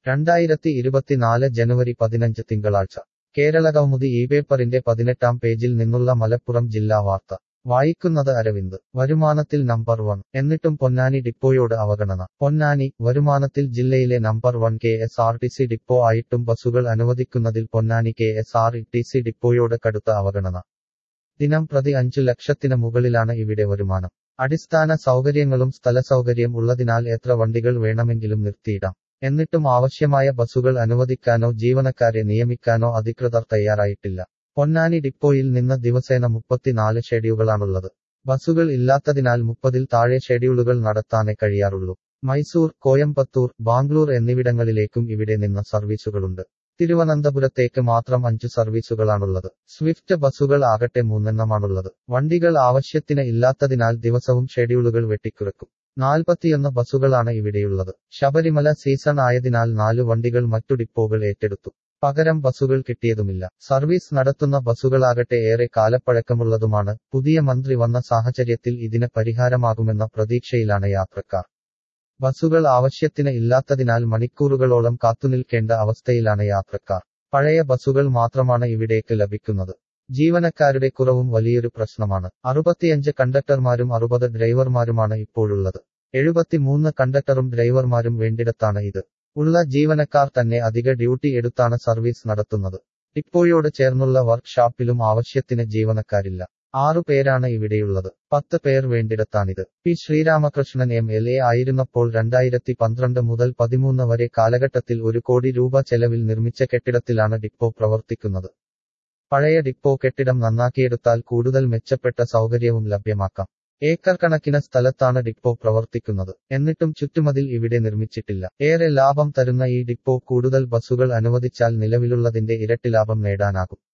രണ്ടായിരത്തി ഇരുപത്തിനാല് ജനുവരി പതിനഞ്ച് തിങ്കളാഴ്ച കേരളകൗമുദി ഈ പേപ്പറിന്റെ പതിനെട്ടാം പേജിൽ നിന്നുള്ള മലപ്പുറം ജില്ലാ വാർത്ത വായിക്കുന്നത് അരവിന്ദ് വരുമാനത്തിൽ നമ്പർ വൺ എന്നിട്ടും പൊന്നാനി ഡിപ്പോയോട് അവഗണന പൊന്നാനി വരുമാനത്തിൽ ജില്ലയിലെ number one K S R T C depot ആയിട്ടും ബസുകൾ അനുവദിക്കുന്നതിൽ Ponnani K S R T C ഡിപ്പോയോട് കടുത്ത അവഗണന ദിനം പ്രതി അഞ്ചു ലക്ഷത്തിന് മുകളിലാണ് ഇവിടെ വരുമാനം അടിസ്ഥാന സൗകര്യങ്ങളും സ്ഥലസൗകര്യം ഉള്ളതിനാൽ എത്ര വണ്ടികൾ വേണമെങ്കിലും നിർത്തിയിടാം എന്നിട്ടും ആവശ്യമായ ബസുകൾ അനുവദിക്കാനോ ജീവനക്കാരെ നിയമിക്കാനോ അധികൃതർ തയ്യാറായിട്ടില്ല പൊന്നാനി ഡിപ്പോയിൽ നിന്ന് ദിവസേന മുപ്പത്തിനാല് ഷെഡ്യൂളുകളാണുള്ളത് ബസുകൾ ഇല്ലാത്തതിനാൽ മുപ്പതിൽ താഴെ ഷെഡ്യൂളുകൾ നടത്താനേ കഴിയാറുള്ളൂ മൈസൂർ കോയമ്പത്തൂർ ബാംഗ്ലൂർ എന്നിവിടങ്ങളിലേക്കും ഇവിടെ നിന്ന് സർവീസുകളുണ്ട് തിരുവനന്തപുരത്തേക്ക് മാത്രം അഞ്ചു സർവീസുകളാണുള്ളത് സ്വിഫ്റ്റ് ബസുകൾ ആകട്ടെ മൂന്നെണ്ണമാണുള്ളത് വണ്ടികൾ ആവശ്യത്തിന് ഇല്ലാത്തതിനാൽ ദിവസവും ഷെഡ്യൂളുകൾ വെട്ടിക്കുറക്കും നാൽപ്പത്തിയൊന്ന് ബസുകളാണ് ഇവിടെയുള്ളത് ശബരിമല സീസൺ ആയതിനാൽ നാലു വണ്ടികൾ മറ്റു ഡിപ്പോകൾ ഏറ്റെടുത്തു പകരം ബസുകൾ കിട്ടിയതുമില്ല സർവീസ് നടത്തുന്ന ബസുകളാകട്ടെ ഏറെ കാലപ്പഴക്കമുള്ളതുമാണ് പുതിയ മന്ത്രി വന്ന സാഹചര്യത്തിൽ ഇതിന് പരിഹാരമാകുമെന്ന പ്രതീക്ഷയിലാണ് യാത്രക്കാർ ബസുകൾ ആവശ്യത്തിന് ഇല്ലാത്തതിനാൽ മണിക്കൂറുകളോളം കാത്തുനിൽക്കേണ്ട അവസ്ഥയിലാണ് യാത്രക്കാർ പഴയ ബസുകൾ മാത്രമാണ് ഇവിടേക്ക് ലഭിക്കുന്നത് ജീവനക്കാരുടെ കുറവും വലിയൊരു പ്രശ്നമാണ് അറുപത്തിയഞ്ച് കണ്ടക്ടർമാരും അറുപത് ഡ്രൈവർമാരുമാണ് ഇപ്പോഴുള്ളത് എഴുപത്തിമൂന്ന് കണ്ടക്ടറും ഡ്രൈവർമാരും വേണ്ടിടത്താണ് ഇത് ഉള്ള ജീവനക്കാർ തന്നെ അധിക ഡ്യൂട്ടി എടുത്താണ് സർവീസ് നടത്തുന്നത് ഡിപ്പോയോട് ചേർന്നുള്ള വർക്ക്ഷോപ്പിലും ആവശ്യത്തിന് ജീവനക്കാരില്ല ആറു പേരാണ് ഇവിടെയുള്ളത് പത്ത് പേർ വേണ്ടിടത്താണിത് P Sreeramakrishnan M L A ആയിരുന്നപ്പോൾ രണ്ടായിരത്തി പന്ത്രണ്ട് മുതൽ പതിമൂന്ന് വരെ കാലഘട്ടത്തിൽ ഒരു കോടി രൂപ ചെലവിൽ നിർമ്മിച്ച കെട്ടിടത്തിലാണ് ഡിപ്പോ പ്രവർത്തിക്കുന്നത് പഴയ ഡിപ്പോ കെട്ടിടം നന്നാക്കിയെടുത്താൽ കൂടുതൽ മെച്ചപ്പെട്ട സൗകര്യവും ലഭ്യമാക്കാം ഏക്കർ കണക്കിന് സ്ഥലത്താണ് ഡിപ്പോ പ്രവർത്തിക്കുന്നത് എന്നിട്ടും ചുറ്റുമതിൽ ഇവിടെ നിർമ്മിച്ചിട്ടില്ല ഏറെ ലാഭം തരുന്ന ഈ ഡിപ്പോ കൂടുതൽ ബസുകൾ അനുവദിച്ചാൽ നിലവിലുള്ളതിന്റെ ഇരട്ടി ലാഭം നേടാനാകും